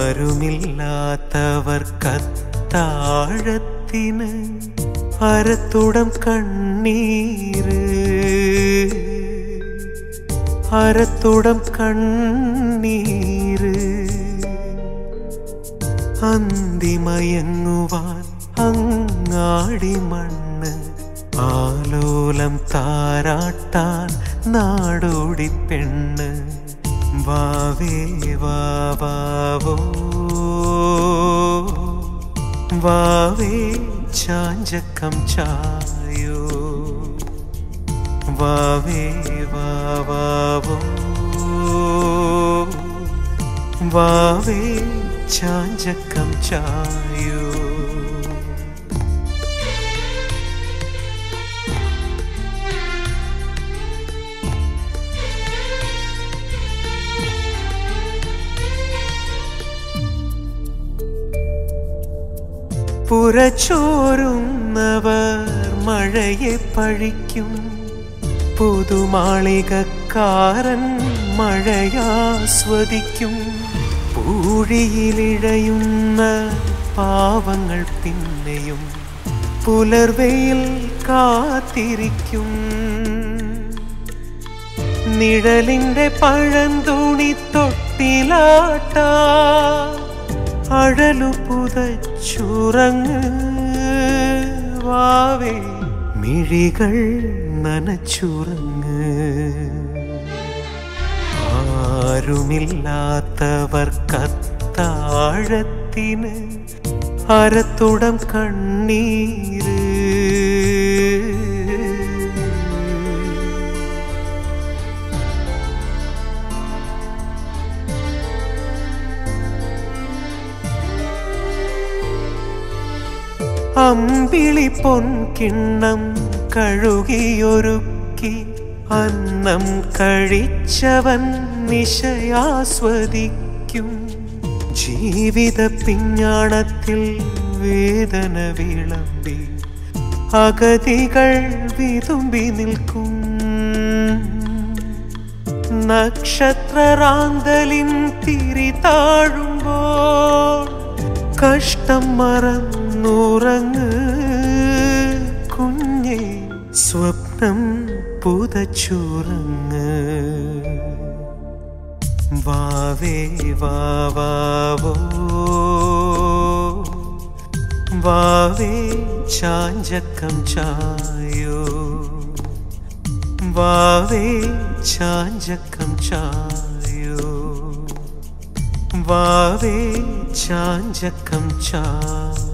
ആരുമില്ലാത്തവർക്കത്താഴത്തിന് അരത്തുടം കണ്ണീര് അരത്തുടം കണ്ണീര് അന്തിമയങ്ങുവാൻ അങ്ങാടി മണ്ണ് ആലോലം താരാട്ടാൻ നാടോടി പെണ്ണ് വാവേ വാവോ വാവേ ചാഞ്ചക്കം ചായോ വാവേ വാവോ വാവേ ചാഞ്ചക്കം ചായോ പുരച്ചോരുന്നവർ മഴയെ പഴിക്കും പുതുമാളികക്കാരൻ മഴയാസ്വദിക്കും പൂഴിയിലിഴയുന്ന പാവങ്ങൾ പിന്നെയും പുലർവെയിൽ കാത്തിരിക്കും നിഴലിന്റെ പഴന്തുണി തൊട്ടിലാട്ട അഴലു പുതച്ചുറങ്ങ് വാവേ മിഴികൾ നനച്ചുറങ്ങ് ആരുമില്ലാത്തവർക്കത്താഴത്തിന് അരത്തുടം കണ്ണീര് അമ്പിളി പൊൻകിണ്ണം കഴുകിയൊരുക്കി അന്നം കഴിച്ചവൻ നിശയാസ്വദിക്കും ജീവിത പിഞ്ഞാണത്തിൽ വേദന വിളമ്പി അഗതികൾ വിതുമ്പി നിൽക്കും നക്ഷത്രറാന്തലിൻ തിരി താഴുമ്പോൾ കഷ്ടം മറന്നുറങ്ങ് കുഞ്ഞെ സ്വപ്നം പുതച്ചുറങ്ങ് വാവേ വാവോ വാവേ ചാഞ്ചക്കം ചായോ വാവേ ചാഞ്ചക്കം ചായോ വാവേ ചാഞ്ചക്കം ചായോ